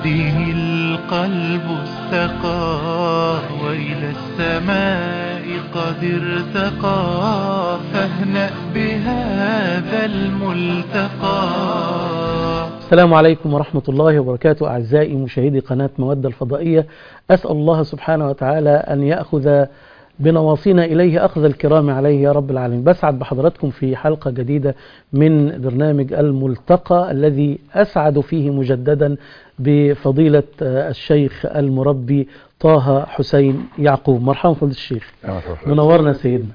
به القلب استقى وإلى السماء قد ارتقى فاهنأ بهذا الملتقى السلام عليكم ورحمة الله وبركاته أعزائي مشاهدي قناة مودة الفضائية أسأل الله سبحانه وتعالى أن يأخذ بنواصينا إليه أخذ الكرام عليه يا رب العالمين بسعد بحضراتكم في حلقة جديدة من برنامج الملتقى الذي أسعد فيه مجددا بفضيلة الشيخ المربي طه حسين يعقوب مرحبا فضيلة الشيخ منورنا سيدنا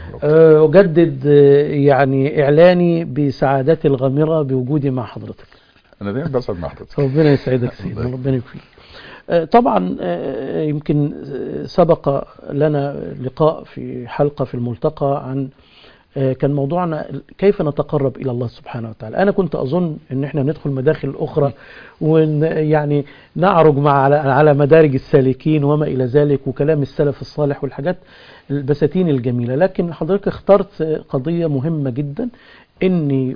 أجدد يعني إعلاني بسعادتي الغامرة بوجودي مع حضرتك انا دايما بسعد مع حضرتك ربنا يسعدك سيدنا ربنا يكفيك طبعا يمكن سبق لنا لقاء في حلقة في الملتقى عن كان موضوعنا كيف نتقرب إلى الله سبحانه وتعالى أنا كنت أظن أن احنا ندخل مداخل أخرى ويعني نعرج مع على مدارج السالكين وما إلى ذلك وكلام السلف الصالح والحاجات البساتين الجميلة لكن حضرتك اخترت قضية مهمة جدا أن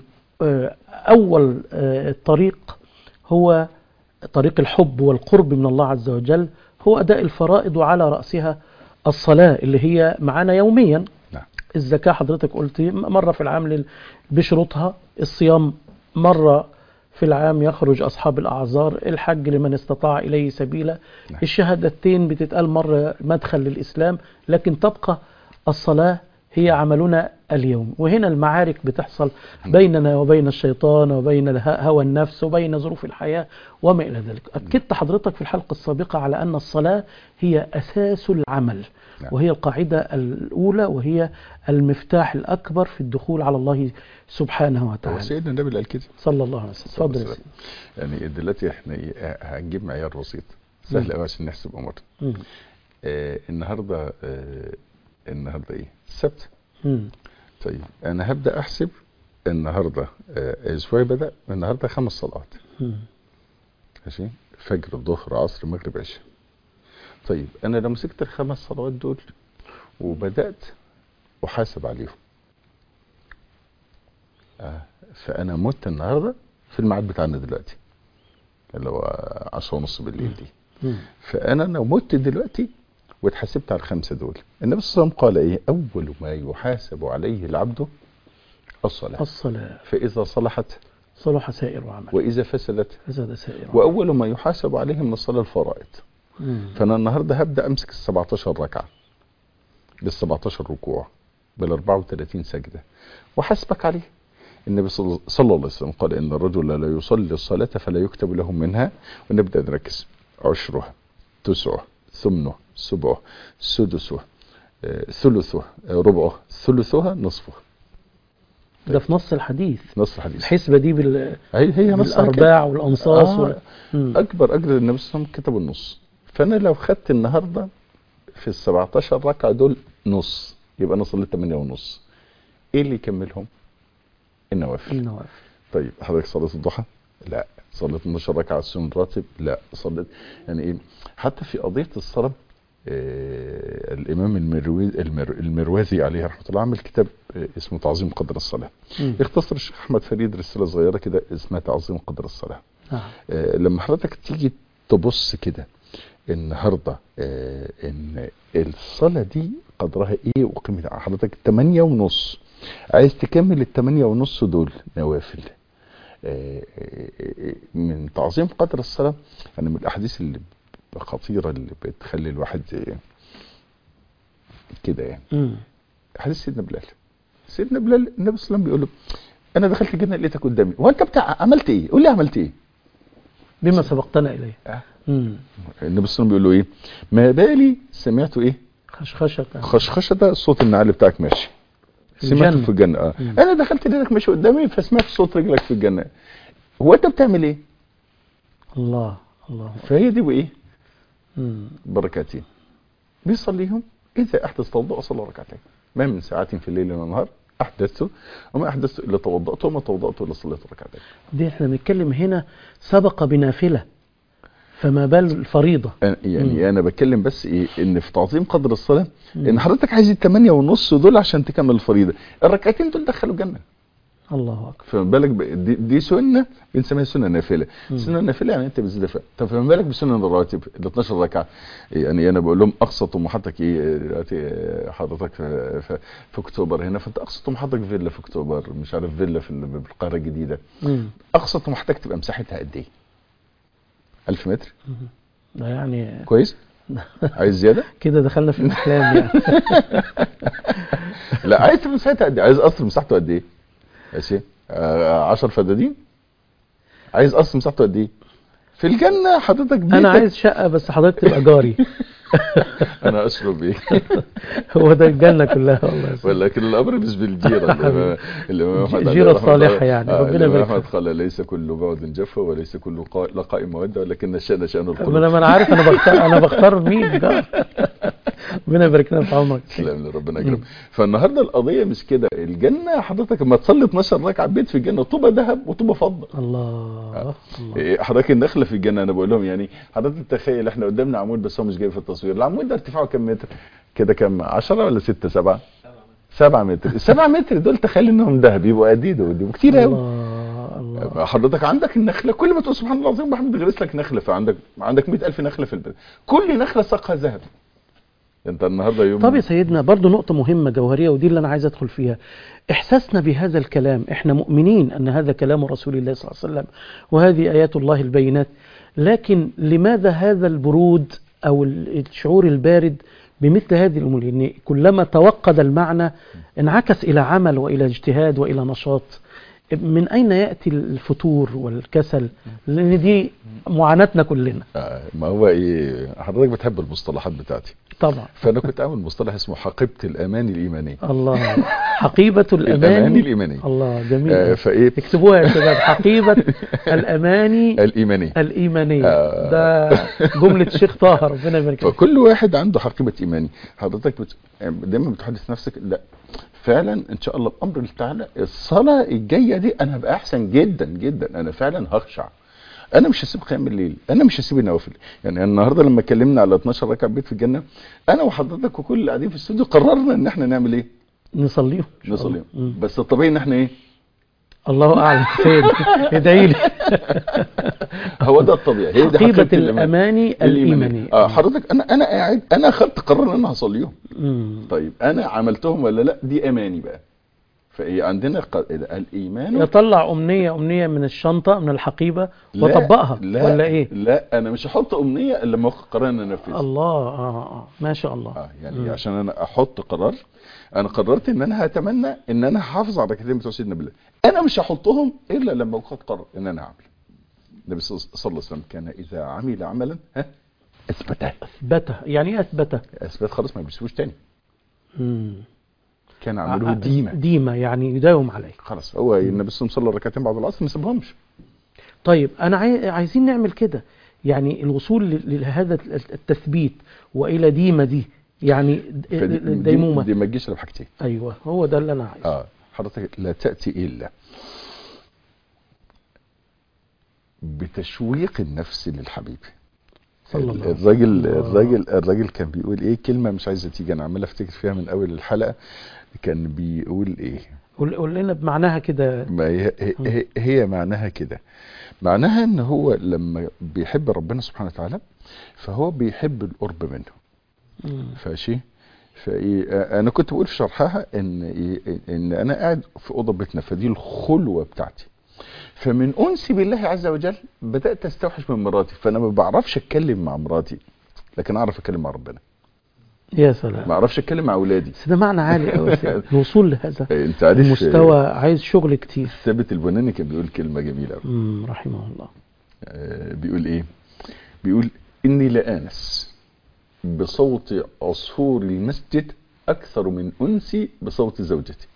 أول الطريق هو طريق الحب والقرب من الله عز وجل هو أداء الفرائض وعلى رأسها الصلاة اللي هي معانا يوميا نعم. الزكاة حضرتك قلت مرة في العام بشروطها الصيام مرة في العام يخرج أصحاب الأعذار الحج لمن استطاع إليه سبيلا نعم. الشهادتين بتتقال مرة مدخل للإسلام لكن تبقى الصلاة هي عملنا اليوم وهنا المعارك بتحصل بيننا وبين الشيطان وبين هوى النفس وبين ظروف الحياة وما إلى ذلك أكدت حضرتك في الحلقة السابقة على أن الصلاة هي أساس العمل نعم. وهي القاعدة الأولى وهي المفتاح الأكبر في الدخول على الله سبحانه هو وتعالى سيدنا النبي اللي قال كده صلى الله عليه وسلم صلى الله اتفضل عليه يا وسلم. سيدي يعني دلوقتي احنا إيه، هنجيب معيار بسيط سهل قوي عشان نحسب امورنا مم. آه النهارده آه النهارده ايه السبت مم. طيب انا هبدا احسب النهارده آه اسبوعي بدا النهارده خمس صلوات مم. ماشي فجر ظهر عصر مغرب عشاء طيب انا لو مسكت الخمس صلوات دول وبدات احاسب عليهم آه فانا مت النهارده في الميعاد بتاعنا دلوقتي اللي هو 10 ونص بالليل دي مم. فانا لو مت دلوقتي واتحاسبت على الخمسه دول النبي صلى الله عليه وسلم قال ايه اول ما يحاسب عليه العبد الصلاه الصلاة فاذا صلحت صلح سائر عمل واذا فسدت فسد سائر عمل. واول ما يحاسب عليه من الصلاه الفرائض مم. فانا النهارده هبدا امسك ال 17 ركعه بال 17 ركوع بال 34 سجده واحاسبك عليه النبي صلى صلى الله عليه وسلم قال ان الرجل لا يصلي الصلاه فلا يكتب له منها ونبدا نركز عشره تسعه ثمنه سبعه سدسه آه، ثلثه آه، ربعه ثلثها نصفه ده في نص الحديث نص الحديث الحسبة دي بال... هي هي نص بالأرباع والأنصاص آه. وال... مم. اكبر اجر النبي صلى الله عليه وسلم كتب النص فانا لو خدت النهارده في ال 17 ركعه دول نص يبقى انا صليت 8 ونص ايه اللي يكملهم النوافل النوافل طيب حضرتك صليت الضحى لا صليت 12 ركعه السنن الراتب لا صليت يعني ايه حتى في قضيه الصلاه آه الامام المروزي المر المروزي عليه رحمه الله عمل كتاب آه اسمه تعظيم قدر الصلاه مم. اختصر الشيخ احمد فريد رساله صغيره كده اسمها تعظيم قدر الصلاه نعم. آه، لما حضرتك تيجي تبص كده النهارده آه، ان الصلاه دي قدرها ايه وقيمتها حضرتك 8 ونص عايز تكمل ال 8 ونص دول نوافل آه، آه، آه، من تعظيم قدر الصلاه يعني من الاحاديث اللي خطيره اللي بتخلي الواحد آه، كده يعني مم. حديث سيدنا بلال سيدنا بلال النبي صلى الله عليه وسلم بيقول له انا دخلت الجنه لقيتك قدامي هو انت بتاع عملت ايه قول لي عملت ايه بما سبقتنا إليه آه. مم. النبي صلى الله عليه وسلم بيقول له ايه ما بالي سمعت ايه خشخشة خشخشه ده صوت النعال بتاعك ماشي في سمعته الجنة. في الجنه اه مم. انا دخلت لقيتك ماشي قدامي فسمعت صوت رجلك في الجنه هو انت بتعمل ايه الله الله فهي دي بايه مم. بركاتين بيصليهم اذا احدث توضا صلى ركعتين ما من ساعات في الليل والنهار احدثت وما احدثت الا توضات وما توضات الا صليت ركعتين دي احنا بنتكلم هنا سبق بنافلة فما بال الفريضة أنا- يعني مم. انا بتكلم بس ايه ان في تعظيم قدر الصلاه مم. ان حضرتك عايز الثمانية ونص دول عشان تكمل الفريضه الركعتين دول دخلوا الجنه الله اكبر فما بالك ب... دي, دي سنه بنسميها سنه نافله مم. سنه نافله يعني انت بتزيد فيها طب فما بالك بسنن الرواتب ال 12 ركعه يعني انا بقول لهم اقصى طموحاتك ايه دلوقتي آه، حضرتك في, في, في اكتوبر هنا فانت اقصى طموحاتك فيلا في اكتوبر مش عارف فيلا في ال- في القاهره الجديده مم. اقصى طموحاتك تبقى مساحتها قد ايه 1000 متر ده يعني كويس عايز زياده كده دخلنا في الاحلام يعني لا عايز تبقى مساحتها قد ايه عايز قصر مساحته قد ايه ماشي 10 فدادين عايز قصر مساحته قد ايه في الجنه حضرتك بيتك انا عايز شقه بس حضرتك تبقى جاري انا اشرب ايه هو ده الجنه كلها والله يا سيدي. ولكن الامر مش بالجيره الامام الامام احمد عليه جيرة رحمة الله- صالحة يعني، آه، ربنا الامام يبارك احمد فيك. قال ليس كل بعد جفا وليس كل قا- لقاء موده ولكن الشان شان ما انا القلوب ما انا عارف انا بختار انا بختار مين ده ربنا يبارك لنا في عمرك تسلم لي ربنا يكرم فالنهارده القضيه مش كده الجنه حضرتك لما تصلي 12 ركعه بيت في الجنه طوبه ذهب وطوبه فضه الله الله إيه، حضرتك النخله في الجنه انا بقول لهم يعني حضرتك تخيل احنا قدامنا عمود بس هو مش جاي في التصوير العمود ده ارتفاعه كام متر كده كام 10 ولا 6 7 7 متر ال 7 متر دول تخيل انهم ذهب يبقوا قد ايه دول يبقوا كتير قوي الله الله حضرتك عندك النخله كل ما تقول سبحان الله العظيم وبحمد غرس لك نخله فعندك عندك 100000 نخله في البلد كل نخله ساقها ذهب انت النهارده يوم طب يا سيدنا برضو نقطة مهمة جوهرية ودي اللي أنا عايز أدخل فيها إحساسنا بهذا الكلام إحنا مؤمنين أن هذا كلام رسول الله صلى الله عليه وسلم وهذه آيات الله البينات لكن لماذا هذا البرود أو الشعور البارد بمثل هذه الأمور لأن كلما توقد المعنى انعكس إلى عمل وإلى اجتهاد وإلى نشاط من أين يأتي الفتور والكسل لأن دي معاناتنا كلنا آه، ما هو ايه حضرتك بتحب المصطلحات بتاعتي طبعا فانا كنت عامل مصطلح اسمه حقيبه الامان الايمانيه الله حقيبة الاماني الأمان الايمانيه الله جميل آه، أوي. فايه اكتبوها يا شباب حقيبة الأماني الايمانيه الإيمانية آه. ده جملة الشيخ طه ربنا يبارك فيه. فكل واحد عنده حقيبه ايماني حضرتك بت... يعني دايما بتحدث نفسك لا فعلا ان شاء الله بامر الله تعالى الصلاه الجايه دي انا هبقى احسن جدا جدا انا فعلا هخشع انا مش هسيب قيام الليل انا مش هسيب النوافل يعني النهارده لما اتكلمنا على 12 ركعه بيت في الجنه انا وحضرتك وكل اللي قاعدين في الاستوديو قررنا ان احنا نعمل ايه نصليهم إن شاء الله. نصلي مم. بس الطبيعي ان احنا ايه الله أعلم فين ادعي لي هو ده الطبيعي هي دي حقيبة حقيقة الإيمان. الأماني الإيمانية اه حضرتك انا انا قاعد انا اخدت قرار ان انا هصليهم مم. طيب انا عملتهم ولا لا دي اماني بقى فايه عندنا ق- الايمان يطلع أمنية أمنية من الشنطة من الحقيبة لا، وطبقها لا ولا إيه لا انا مش هحط امنيه الا لما اخد قرار ان انا انفذها الله آه آه ما شاء الله اه يعني مم. عشان انا احط قرار انا قررت ان انا هتمنى ان انا هحافظ على ركعتين بتوع سيدنا بالله انا مش هحطهم الا لما اخد قرار ان انا اعمل النبي صلى الله عليه وسلم كان اذا عمل عملا ها اثبته أثبته يعني إيه أثبته اثبت خلاص ما بيسيبوش تاني مم. كان آه، عمله آه، ديما ديمة يعني يداوم عليه خلاص هو النبي صلى الله عليه وسلم صلى ركعتين بعد العصر ما سابهمش طيب انا عاي... عايزين نعمل كده يعني الوصول ل- لهذا التثبيت والى ديمه دي يعني د- فدي- الديمومه دي, دي ما تجيش الا بحاجتين ايوه هو ده اللي انا عايزه اه حضرتك لا تاتي الا بتشويق النفس للحبيب صلى الله عليه وسلم. الراجل الله. الراجل الراجل كان بيقول ايه كلمه مش عايزه تيجي انا عمال افتكر فيها من اول الحلقه كان بيقول ايه قول قول لنا بمعناها كده ما هي, هي, هي معناها كده معناها ان هو لما بيحب ربنا سبحانه وتعالى فهو بيحب القرب منه مم. فاشي فايه آه، انا كنت بقول في شرحها ان إيه ان انا قاعد في اوضه بيتنا فدي الخلوه بتاعتي فمن انسي بالله عز وجل بدات استوحش من مراتي فانا ما بعرفش اتكلم مع مراتي لكن اعرف اتكلم مع ربنا يا سلام ما اعرفش اتكلم مع اولادي بس ده معنى عالي قوي يا سيدي. الوصول لهذا آه، انت عارف المستوى آه، عايز شغل كتير ثابت البناني كان بيقول كلمه جميله قوي مم. رحمه الله آه، بيقول ايه بيقول اني لانس بصوت عصفور المسجد اكثر من انسي بصوت زوجتي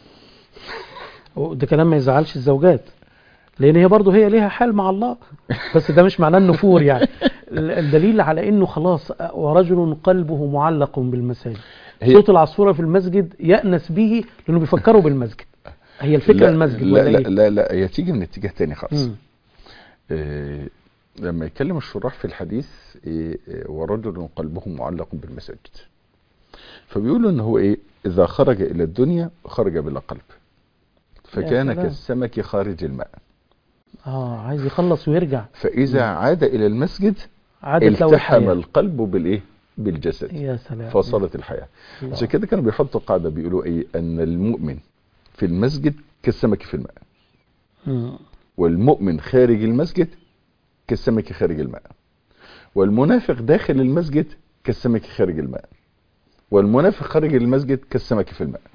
ده كلام ما يزعلش الزوجات لان هي برضه هي ليها حال مع الله بس ده مش معناه النفور يعني ال- الدليل على انه خلاص ورجل قلبه معلق بالمساجد هي- صوت العصفوره في المسجد يأنس به لانه بيفكروا بالمسجد هي الفكره لا المسجد لا ولا لا, ايه لا لا هي تيجي من اتجاه تاني خالص مم. آه لما يتكلم الشراح في الحديث آه آه، ورجل قلبه معلق بالمساجد فبيقولوا ان هو ايه اذا خرج الى الدنيا خرج بلا قلب فكان سلام. كالسمك خارج الماء اه عايز يخلص ويرجع فاذا عاد الى المسجد عادت له التحم الحياة القلب بالايه بالجسد يا سلام فصلت الحياه الله. عشان كده كانوا بيحطوا قاعده بيقولوا ايه ان المؤمن في المسجد كالسمك في الماء مم. والمؤمن خارج المسجد كالسمك خارج الماء والمنافق داخل المسجد كالسمك خارج الماء والمنافق خارج المسجد كالسمك في الماء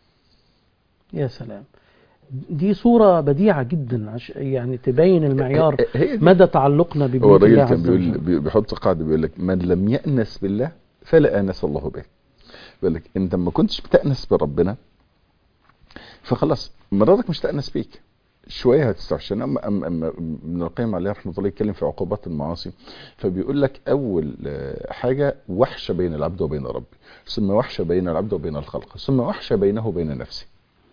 يا سلام دي صورة بديعة جدا عش يعني تبين المعيار هي دي. مدى تعلقنا هو ببيت الله الراجل كان عز بيقول وجل بي- بيحط قاعده بيقول لك من لم يأنس بالله فلا آنس الله به بيقول لك انت ما كنتش بتأنس بربنا فخلاص مراتك مش تأنس بيك شويه هتستعشن اما اما اما ابن القيم عليه رحمه الله يتكلم في عقوبات المعاصي فبيقول لك اول آه، حاجه وحشه بين العبد وبين ربه ثم وحشه بين العبد وبين الخلق ثم وحشه بينه وبين نفسه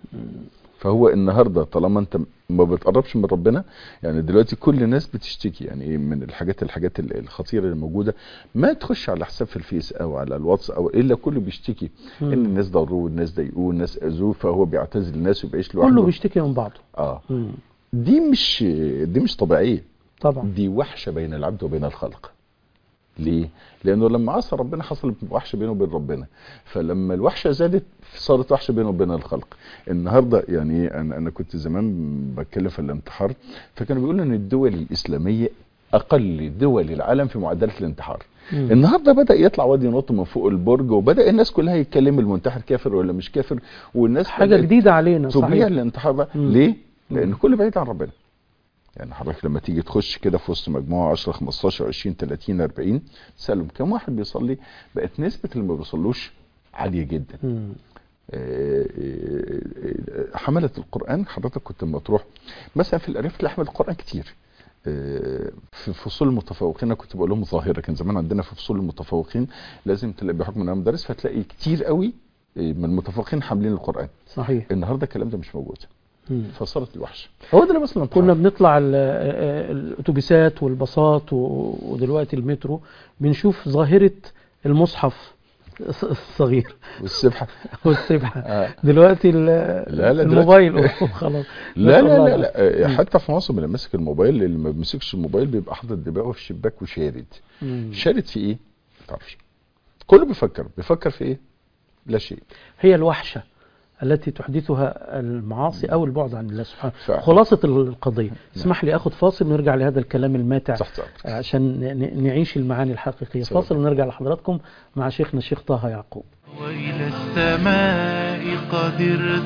فهو النهارده طالما انت ما بتقربش من ربنا يعني دلوقتي كل الناس بتشتكي يعني ايه من الحاجات الحاجات ال- الخطيره اللي موجوده ما تخش على حساب في الفيس او على الواتس او الا كله بيشتكي ان مم. الناس ضروه والناس ضايقوه والناس اذوه فهو بيعتزل الناس وبيعيش لوحده كله بيشتكي من بعضه اه مم. دي مش دي مش طبيعيه طبعا دي وحشه بين العبد وبين الخلق ليه لانه لما عصى ربنا حصل وحشه بينه وبين ربنا فلما الوحشه زادت صارت وحشه بينه وبين الخلق النهارده يعني إيه، انا انا كنت زمان بتكلم في الانتحار فكانوا بيقولوا ان الدول الاسلاميه اقل دول العالم في معدلات الانتحار مم. النهارده بدا يطلع واد ينط من فوق البرج وبدا الناس كلها يتكلم المنتحر كافر ولا مش كافر والناس حاجة بدأت جديدة علينا تبيع صحيح الانتحار ده مم. ليه؟ لان مم. كل بعيد عن ربنا يعني حضرتك لما تيجي تخش كده في وسط مجموعه 10 15 20 30 40 تسالهم كم واحد بيصلي بقت نسبه اللي ما بيصلوش عاليه جدا مم. آه، آه، آه، حمله القران حضرتك كنت لما تروح مثلا في الارياف تلاقي حمله القران كتير آه، في فصول المتفوقين انا كنت بقول لهم ظاهره كان زمان عندنا في فصول المتفوقين لازم تلاقي بحكم انها مدرس فتلاقي كتير قوي آه، من المتفوقين حاملين القران صحيح النهارده الكلام ده مش موجود مم. فصارت الوحشه هو ده اللي مثلا كنا بنطلع ال- آه، الاتوبيسات والباصات و- ودلوقتي المترو بنشوف ظاهرة المصحف الص- الصغير والسبحه والسبحة آه. دلوقتي ال- لا، لا، الموبايل خلاص لا نسأل لا الله لا, لا. مم. حتى في مصر اللي ماسك الموبايل اللي ما بيمسكش الموبايل بيبقى حاطط دماغه في الشباك وشارد مم. شارد في ايه؟ ما تعرفش كله بيفكر بيفكر في ايه؟ لا شيء هي الوحشة التي تحدثها المعاصي أو البعد عن الله سبحانه ف- خلاصة القضية اسمح لي أخذ فاصل ونرجع لهذا الكلام الماتع تحت أمرك. عشان ن- ن- نعيش المعاني الحقيقية سلام. فاصل ونرجع لحضراتكم مع شيخنا الشيخ طه يعقوب وإلى السماء قد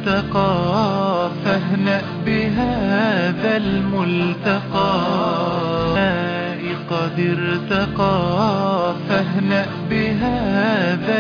ارتقى فاهنأ بهذا الملتقى قد ارتقى فاهنأ بهذا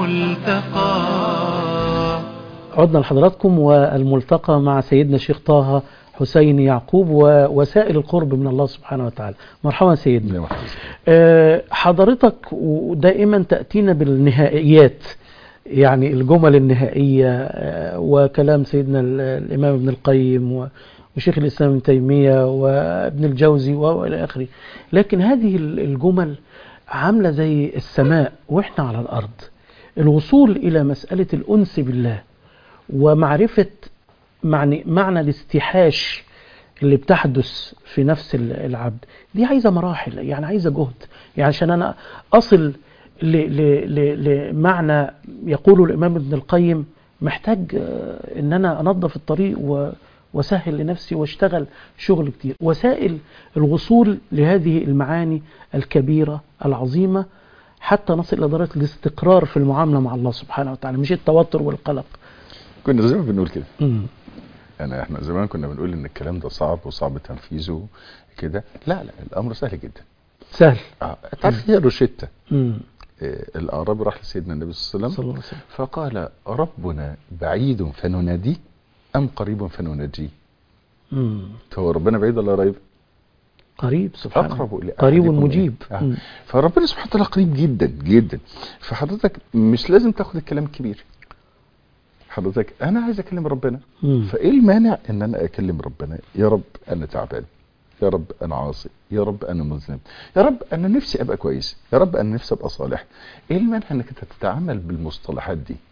الملتقى عدنا لحضراتكم والملتقى مع سيدنا الشيخ طه حسين يعقوب ووسائل القرب من الله سبحانه وتعالى مرحبا سيدنا يا محمد. آه، حضرتك ودائما تأتينا بالنهائيات يعني الجمل النهائية آه، وكلام سيدنا ال- الإمام ابن القيم و- وشيخ الإسلام ابن تيمية وابن الجوزي وإلى آخره لكن هذه ال- الجمل عاملة زي السماء وإحنا على الأرض الوصول إلى مسألة الأنس بالله ومعرفة معني معنى الاستيحاش اللي بتحدث في نفس ال- العبد دي عايزة مراحل يعني عايزة جهد يعني عشان أنا أصل ل- ل- ل- لمعنى يقوله الإمام ابن القيم محتاج آه، إن أنا أنظف الطريق و- وسهل لنفسي واشتغل شغل كتير وسائل الوصول لهذه المعاني الكبيرة العظيمة حتى نصل إلى درجة الاستقرار في المعاملة مع الله سبحانه وتعالى مش التوتر والقلق كنا زمان بنقول كده مم. يعني احنا زمان كنا بنقول ان الكلام ده صعب وصعب تنفيذه كده لا لا الامر سهل جدا سهل اه تعرف هي روشته مم. آه، الاعرابي راح لسيدنا النبي صلى الله عليه صلى وسلم الله عليه وسلم فقال ربنا بعيد فنناديه ام قريب فنناجيه مم. هو ربنا بعيد ولا قريب قريب سبحانه اقرب الى قريب أحدكم مجيب إيه؟ آه. مم. فربنا سبحانه وتعالى قريب جدا جدا فحضرتك مش لازم تاخد الكلام الكبير حضرتك انا عايز اكلم ربنا مم. فايه المانع ان انا اكلم ربنا يا رب انا تعبان يا رب انا عاصي يا رب انا مذنب يا رب انا نفسي ابقى كويس يا رب انا نفسي ابقى صالح ايه المانع انك انت تتعامل بالمصطلحات دي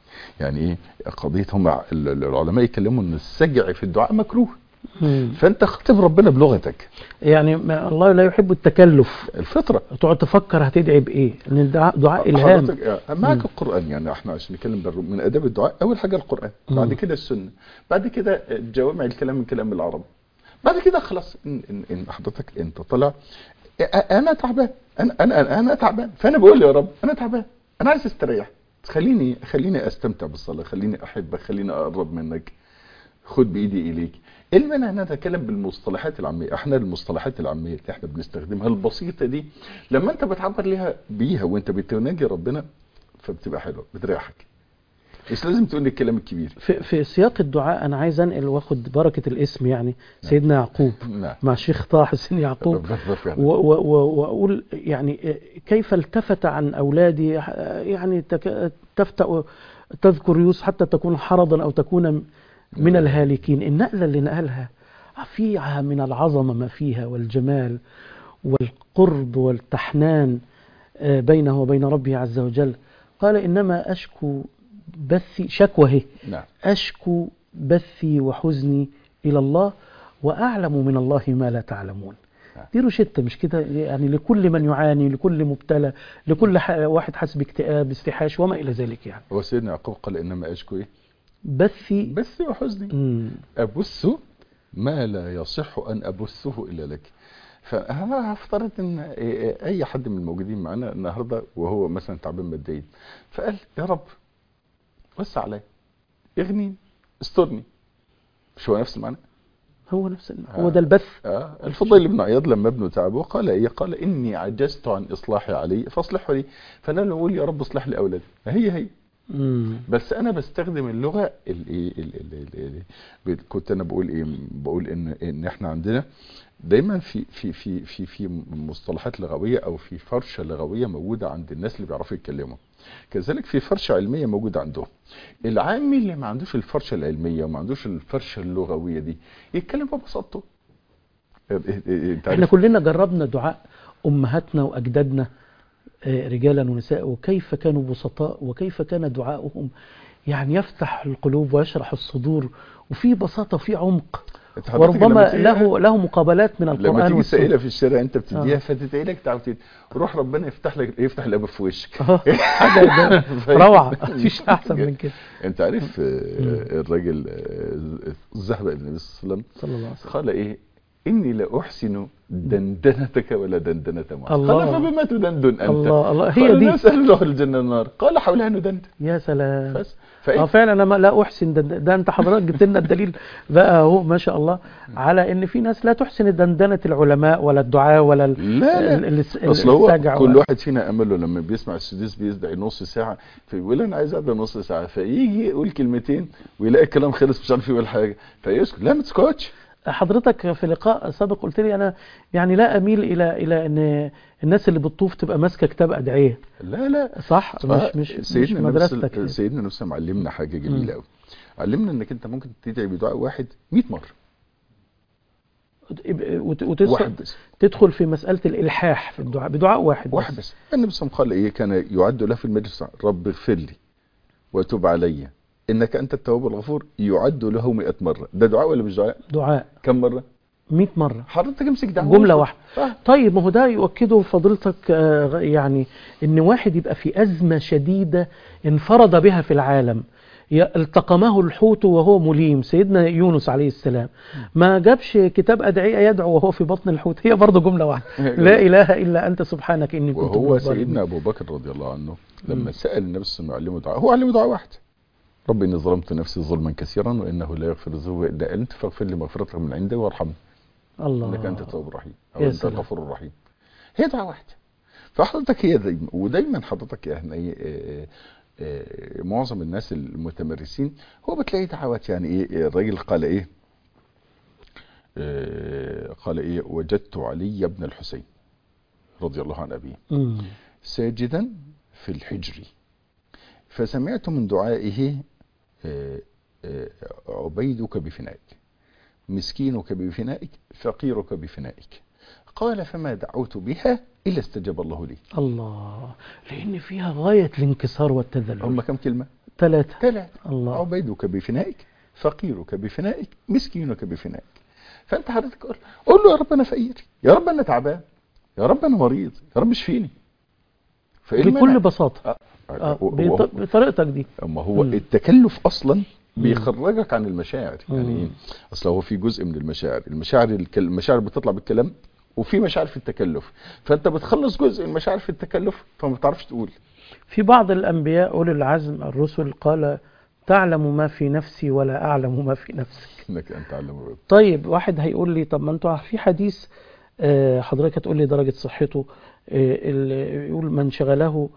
يعني ايه قضيه هم ال- ال- العلماء يتكلموا ان السجع في الدعاء مكروه مم. فانت خاطب ربنا بلغتك يعني ما الله لا يحب التكلف الفطره تقعد تفكر هتدعي بايه لان الدعاء دعاء الهام حضرتك آه، معك القران يعني احنا عشان نتكلم بر- من اداب الدعاء اول حاجه القران مم. بعد كده السنه بعد كده جوامع الكلام من كلام العرب بعد كده خلاص ان ان, إن حضرتك انت طلع آه، انا تعبان انا انا انا تعبان فانا بقول يا رب انا تعبان انا عايز استريح خليني خليني استمتع بالصلاه خليني احبك خليني اقرب منك خد بايدي اليك ايه المانع ان أنا اتكلم بالمصطلحات العاميه احنا المصطلحات العاميه اللي احنا بنستخدمها البسيطه دي لما انت بتعبر ليها بيها وانت بتناجي ربنا فبتبقى حلوه بتريحك مش لازم تقول لي الكلام الكبير في, في سياق الدعاء انا عايز انقل واخد بركه الاسم يعني سيدنا يعقوب نعم مع شيخ طه حسين يعقوب ربنا يغفر و- و- و- واقول يعني كيف التفت عن اولادي يعني تك- تفتأ تذكر يوسف حتى تكون حرضا او تكون من الهالكين النقله اللي نقلها فيها من العظمه ما فيها والجمال والقرب والتحنان آه، بينه وبين ربه عز وجل قال انما اشكو بثي شكوى هي نعم أشكو بثي وحزني إلى الله وأعلم من الله ما لا تعلمون دي روشتة مش كده يعني لكل من يعاني لكل مبتلى لكل ح- واحد حاسس باكتئاب استحاش وما إلى ذلك يعني هو سيدنا يعقوب قال انما اشكو ايه بثي بس وحزني مم. ابث ما لا يصح ان ابثه الا لك فانا هفترض ان اي حد من الموجودين معانا النهارده وهو مثلا تعبان ماديا فقال يا رب وسع عليا اغنيني استرني مش هو نفس المعنى هو نفس الم- هو ده البث آه الفضيل بن عياض لما ابنه تعبه قال ايه قال اني عجزت عن اصلاحي علي فاصلحه لي فانا لو اقول يا رب اصلح لي اولادي هي هي مم. بس انا بستخدم اللغه الايه ال- ال- ال- ال- كنت انا بقول ايه بقول ان ان احنا عندنا دايما في في في في في مصطلحات لغويه او في فرشه لغويه موجوده عند الناس اللي بيعرفوا يتكلموا كذلك في فرشه علميه موجوده عندهم العامي اللي ما عندوش الفرشه العلميه وما عندوش الفرشه اللغويه دي يتكلم ببساطته انت احنا عارف كلنا جربنا دعاء أمهاتنا وأجدادنا آه، رجالا ونساء وكيف كانوا بسطاء وكيف كان دعاؤهم يعني يفتح القلوب ويشرح الصدور وفي بساطة وفي عمق أنت حضرتك لما وربما تيجي- له له مقابلات من لما القرآن تيجي والسنة سائله في الشارع انت بتديها آه. فتدعي لك تعوتين روح ربنا يفتح لك يفتح الابواب في وشك آه، حاجة ده روعة مفيش أحسن من كده انت عارف آه، الراجل آه، ذهب الى النبي صلى الله عليه وسلم صلى الله عليه وسلم قال ايه اني لا احسن دندنتك ولا دندنه معاذ الله. قال فبما تدندن انت الله الله هي قال دي نسال له الجنه النار قال حولها ندندن يا سلام بس اه فايه فعلا انا ما لا احسن ده, ده انت حضرتك جبت لنا الدليل بقى اهو ما شاء الله على ان في ناس لا تحسن دندنه العلماء ولا الدعاء ولا ال- لا ال- لا ال- اصل هو السجع كل ولا- واحد فينا امله لما بيسمع السديس بيدعي نص ساعه فيقول انا عايز ادعي نص ساعه فيجي يقول كلمتين ويلاقي الكلام خلص مش عارف يقول حاجه فيسكت لا ما تسكتش حضرتك في لقاء سابق قلت لي انا يعني لا اميل الى الى ان الناس اللي بتطوف تبقى ماسكه كتاب ادعيه لا لا صح آه، مش مش مش سيدنا النبي صلى- مدرستك سيدنا نفسه معلمنا حاجه جميله مم. قوي علمنا انك انت ممكن تدعي بدعاء واحد 100 مره وت- وتدخل واحد بس تدخل في مساله الالحاح في الدعاء بدعاء واحد واحد بس النبي صلى الله عليه وسلم قال ايه كان يعد له في المجلس رب اغفر لي وتب علي انك انت التواب الغفور يعد له 100 مره ده دعاء ولا مش دعاء دعاء كم مره 100 مره حضرتك امسك دعوه جملة واحدة آه. طيب ما هو ده يؤكده فضيلتك آه، يعني ان واحد يبقى في ازمه شديده انفرد بها في العالم ي- التقمه الحوت وهو مليم سيدنا يونس عليه السلام ما جابش كتاب ادعيه يدعو وهو في بطن الحوت هي برضه جمله واحده لا اله الا انت سبحانك اني كنت من وهو الظالمين. سيدنا ابو بكر رضي الله عنه لما مم. سال النبي صلى الله عليه وسلم يعلمه دعاء هو علمه دعاء واحد رب اني ظلمت نفسي ظلما كثيرا وانه لا يغفر الذنوب الا انت فاغفر لي مغفرتك من عندك وارحمني الله انك انت التواب الرحيم او يا انت سلام. الغفور الرحيم هي دعوه واحده فحضرتك هي دايما ودايما حضرتك يعني ايه آه، آه، معظم الناس المتمرسين هو بتلاقي دعوات يعني ايه الراجل قال ايه آه، قال ايه وجدت علي بن الحسين رضي الله عن ابيه مم. ساجدا في الحجر فسمعت من دعائه آه، آه، عبيدك بفنائك مسكينك بفنائك فقيرك بفنائك قال فما دعوت بها إلا استجاب الله لي الله لان فيها غايه الانكسار والتذلل هم كم كلمة ثلاثة ثلاثة الله عبيدك بفنائك فقيرك بفنائك مسكينك بفنائك فانت حضرتك قول قول له يا رب انا فقير يا رب انا تعبان يا رب انا مريض يا رب اشفيني فإيه بكل المانع؟ بساطة آه. آه، و- بط- و- بطريقتك دي اما هو مم. التكلف اصلا بيخرجك عن المشاعر يعني مم. ايه اصل هو في جزء من المشاعر المشاعر الك- المشاعر بتطلع بالكلام وفي مشاعر في التكلف فانت بتخلص جزء من المشاعر في التكلف فما بتعرفش تقول في بعض الأنبياء أولي العزم الرسل قال تعلم ما في نفسي ولا أعلم ما في نفسك انك انت تعلم الرب طيب واحد هيقول لي طب ما انتوا في حديث آه، حضرتك هتقول لي درجة صحته آه، اللي يقول من شغله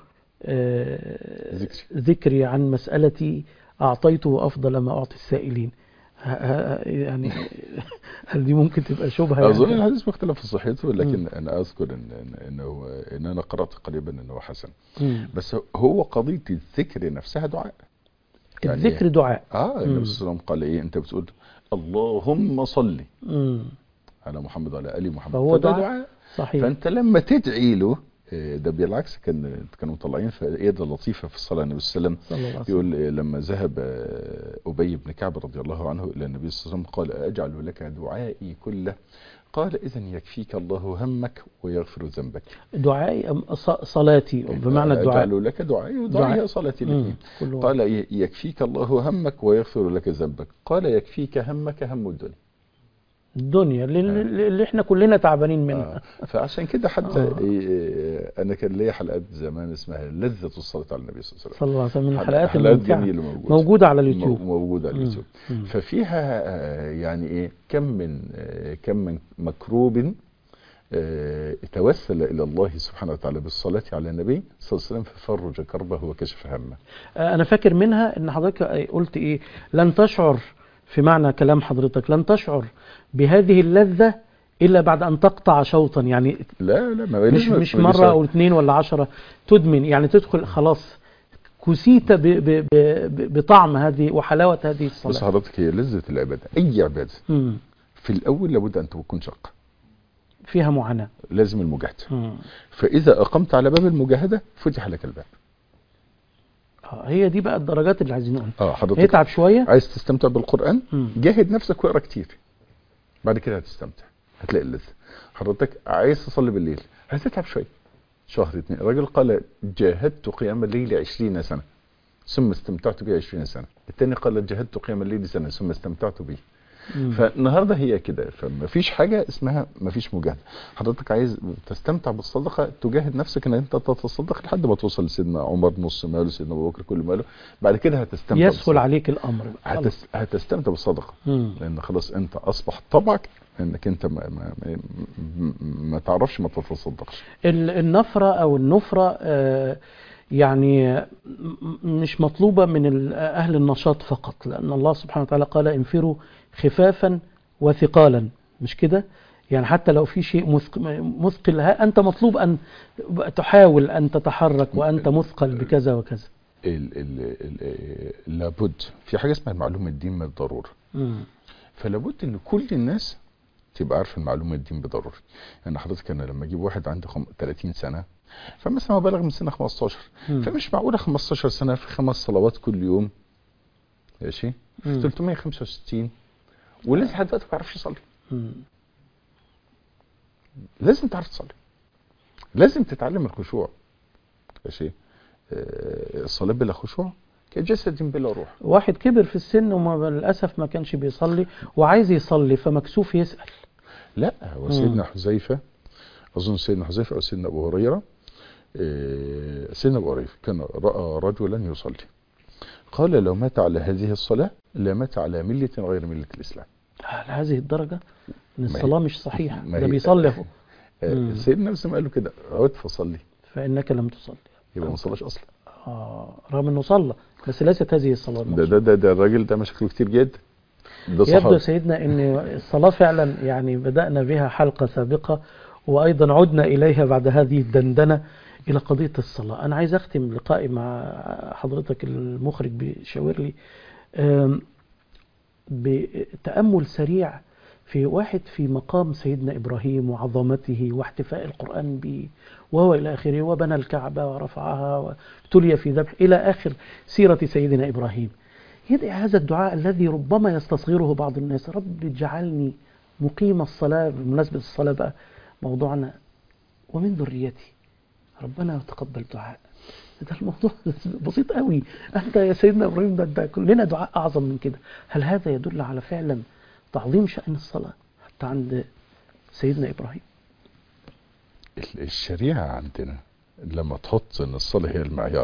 آه، ذكري. ذكري عن مسألتي أعطيته أفضل ما أعطي السائلين ه- ه- يعني هل دي ممكن تبقى شبهة اظن يعني؟ الحديث مختلف في صحته لكن انا اذكر ان إن- انه ان انا قرات قريبا انه حسن مم. بس هو قضيه الذكر نفسها دعاء يعني الذكر دعاء اه النبي مم. صلى الله عليه وسلم قال ايه انت بتقول اللهم صل مم. على محمد وعلى ال محمد فهو فده دعاء. صحيح فانت لما تدعي له آه، ده بالعكس كان كانوا مطلعين فائده لطيفه في الصلاه النبي صلى الله عليه وسلم صلى الله عليه وسلم يقول آه، لما ذهب آه، ابي بن كعب رضي الله عنه الى النبي صلى الله عليه وسلم قال اجعل لك دعائي كله قال اذا يكفيك الله همك ويغفر ذنبك دعائي أم ص- صلاتي بمعنى الدعاء اجعل لك دعائي دعاء. ودعائي صلاتي مم. الاثنين كل واحد. قال ي- يكفيك الله همك ويغفر لك ذنبك قال يكفيك همك هم الدنيا الدنيا اللي, اللي احنا كلنا تعبانين منها آه. فعشان كده حتى آه. إيه، انا كان ليا حلقات زمان اسمها لذة الصلاة على النبي صلى الله عليه وسلم صلى الله عليه وسلم من حلقات- الحلقات حلقات الممتعة جميلة موجودة موجودة على اليوتيوب مو- موجودة على مم. اليوتيوب مم. ففيها آه، يعني ايه كم من آه، كم من مكروب آه، توسل الى الله سبحانه وتعالى بالصلاة على النبي صلى الله عليه وسلم ففرج كربه وكشف همه آه، انا فاكر منها ان حضرتك قلت ايه لن تشعر في معنى كلام حضرتك لن تشعر بهذه اللذة الا بعد ان تقطع شوطا يعني لا لا ما مش لازم- مش ما مرة لازم- او اثنين ولا عشرة تدمن يعني تدخل خلاص كسيت ب ب ب ب بطعم هذه وحلاوة هذه بص الصلاة حضرتك هي لذة العبادة اي عبادة مم. في الاول لابد ان تكون شاقة فيها معاناة لازم المجاهدة مم. فإذا أقمت على باب المجاهدة فتح لك الباب آه، هي دي بقى الدرجات اللي عايزين نقولها اه حضرتك اتعب شوية عايز تستمتع بالقرآن مم. جاهد نفسك واقرا كتير بعد كده هتستمتع هتلاقي اللذة حضرتك عايز تصلي بالليل هتتعب شوية شهر اتنين الراجل قال جاهدت قيام الليل عشرين سنة ثم استمتعت به عشرين سنة التاني قال جاهدت قيام الليل سنة ثم استمتعت به مم. فالنهارده هي كده فما فيش حاجه اسمها ما فيش مجاهده حضرتك عايز تستمتع بالصدقه تجاهد نفسك ان انت تتصدق لحد ما توصل لسيدنا عمر نص ماله سيدنا ابو بكر كل ماله بعد كده هتستمتع يسهل بالصدقة. عليك الامر خلاص. هتس... هتستمتع بالصدقه مم. لان خلاص انت اصبح طبعك انك انت ما, ما, ما, ما, ما تعرفش ما تتصدقش ال- النفرة أو النفرة آه، يعني م- مش مطلوبة من ال- أهل النشاط فقط لأن الله سبحانه وتعالى قال انفروا خفافا وثقالا مش كده يعني حتى لو في شيء مثق- مثقل ها أنت مطلوب أن تحاول أن تتحرك وأنت مثقل بكذا وكذا ال... ال... ال... لابد في حاجه اسمها المعلومه الدين من الضروره مم. فلابد ان كل الناس تبقى عارفه المعلومه الدين بضروري يعني حضرتك انا لما اجيب واحد عنده خم... 30 سنه فمثلا هو بلغ من سن 15 مم. فمش معقوله 15 سنه في خمس صلوات كل يوم ماشي في مم. 365 ولسه لحد دلوقتي ما بيعرفش يصلي مم. لازم تعرف تصلي لازم تتعلم الخشوع ماشي آه، الصلاه بلا خشوع كجسد بلا روح واحد كبر في السن وما للأسف ما كانش بيصلي وعايز يصلي فمكسوف يسأل لا هو مم. سيدنا حذيفة أظن سيدنا حذيفة أو سيدنا أبو هريرة آه، سيدنا أبو هريرة كان رأى رجلا يصلي قال لو مات على هذه الصلاة لمات على ملة غير ملة الإسلام على هذه الدرجة ان ما هي- الصلاة مش صحيحة ما ده هي- بيصلي اهو آه، مم. سيدنا مسلم قال له كده عد فصلي فإنك لم تصلي يبقى ما صلاش أصلا آه رغم انه صلى بس ليست هذه الصلاة ده المقصودة. ده ده, ده الراجل ده مشاكله كتير جدا ده يبدو صحابي سيدنا ان الصلاة فعلا يعني بدأنا بها حلقة سابقة وايضا عدنا اليها بعد هذه الدندنة الى قضية الصلاة انا عايز اختم لقائي مع حضرتك المخرج بيشاور لي آم، بتأمل سريع في واحد في مقام سيدنا إبراهيم وعظمته واحتفاء القرآن به وهو إلى آخره وبنى الكعبة ورفعها وابتلي في ذبح إلى آخر سيرة سيدنا إبراهيم يدعي هذا الدعاء الذي ربما يستصغره بعض الناس رب اجعلني مقيم الصلاة بمناسبة الصلاة بقى موضوعنا ومن ذريتي ربنا يتقبل دعاء ده الموضوع بسيط قوي انت يا سيدنا ابراهيم ده, ده كلنا دعاء اعظم من كده هل هذا يدل على فعلا تعظيم شأن الصلاة حتى عند سيدنا ابراهيم ال- الشريعة عندنا لما تحط ان الصلاة هي المعيار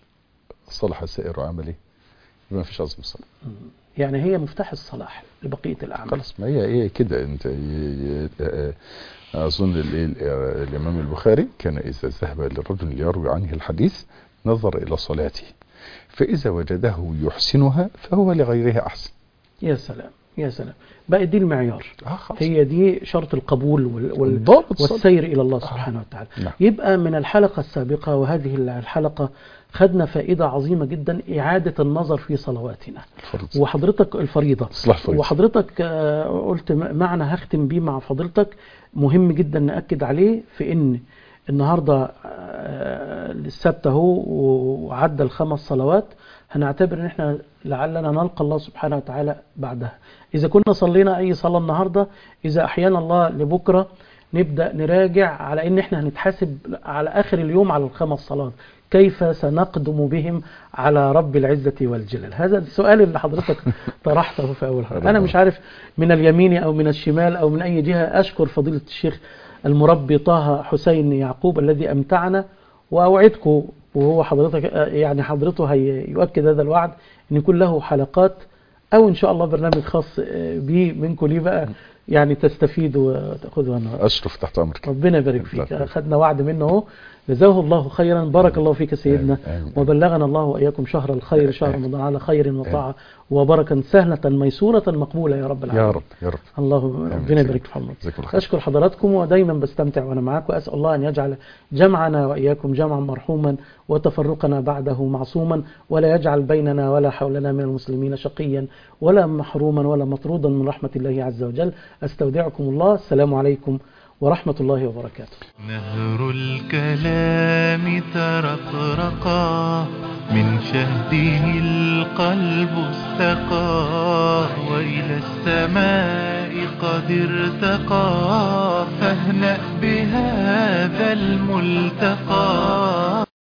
صلح السائر وعمل ايه يبقى ما فيش عظم الصلاة يعني هي مفتاح الصلاح لبقية الأعمال خلاص ما هي ايه كده انت ي- ي- آه، اظن ال- ال- آه، الامام البخاري كان اذا ذهب للرجل ليروي عنه الحديث نظر الى صلاته فاذا وجده يحسنها فهو لغيره احسن يا سلام يا سلام بقى دي المعيار اه خلاص هي دي شرط القبول وال... وال... ضابط الصلاة. والسير إلى الله سبحانه وتعالى نعم. يبقى من الحلقة السابقة وهذه الحلقة خدنا فائدة عظيمة جدا إعادة النظر في صلواتنا الفرض وحضرتك الفريضة اصلاح فريض وحضرتك آه، قلت م- معنى هختم بيه مع فضيلتك مهم جدا نأكد عليه في ان النهارده آه، السبت اهو وعدى الخمس صلوات هنعتبر ان احنا لعلنا نلقى الله سبحانه وتعالى بعدها اذا كنا صلينا اي صلاه النهارده اذا احيانا الله لبكره نبدا نراجع على ان احنا هنتحاسب على اخر اليوم على الخمس صلوات كيف سنقدم بهم على رب العزة والجلال هذا السؤال اللي حضرتك طرحته في أول حلقة أنا مش عارف من اليمين أو من الشمال أو من أي جهة أشكر فضيلة الشيخ المربي طه حسين يعقوب الذي أمتعنا وأوعدكم وهو حضرتك يعني حضرته هي يؤكد هذا الوعد أن يكون له حلقات أو إن شاء الله برنامج خاص به منكم ليه بقى يعني تستفيدوا وتأخذوا عنه اشرف تحت امرك ربنا يبارك فيك الله. خدنا وعد منه اهو جزاه الله خيرا بارك الله فيك سيدنا آمين. آمين. وبلغنا الله واياكم شهر الخير شهر آمين. رمضان على خير وطاعه وبركه سهله ميسوره مقبوله يا رب العالمين يا رب يا رب الله ربنا يبارك في حضرتك جزاك الله خير أشكر حضراتكم ودايما بستمتع وأنا معاكم وأسأل الله أن يجعل جمعنا وإياكم جمعا مرحوما وتفرقنا بعده معصوما ولا يجعل بيننا ولا حولنا من المسلمين شقيا ولا محروما ولا مطرودا من رحمة الله عز وجل أستودعكم الله السلام عليكم ورحمة الله وبركاته نهر الكلام ترقرقا من شهده القلب استقى وإلى السماء قد ارتقى فاهنأ بهذا الملتقى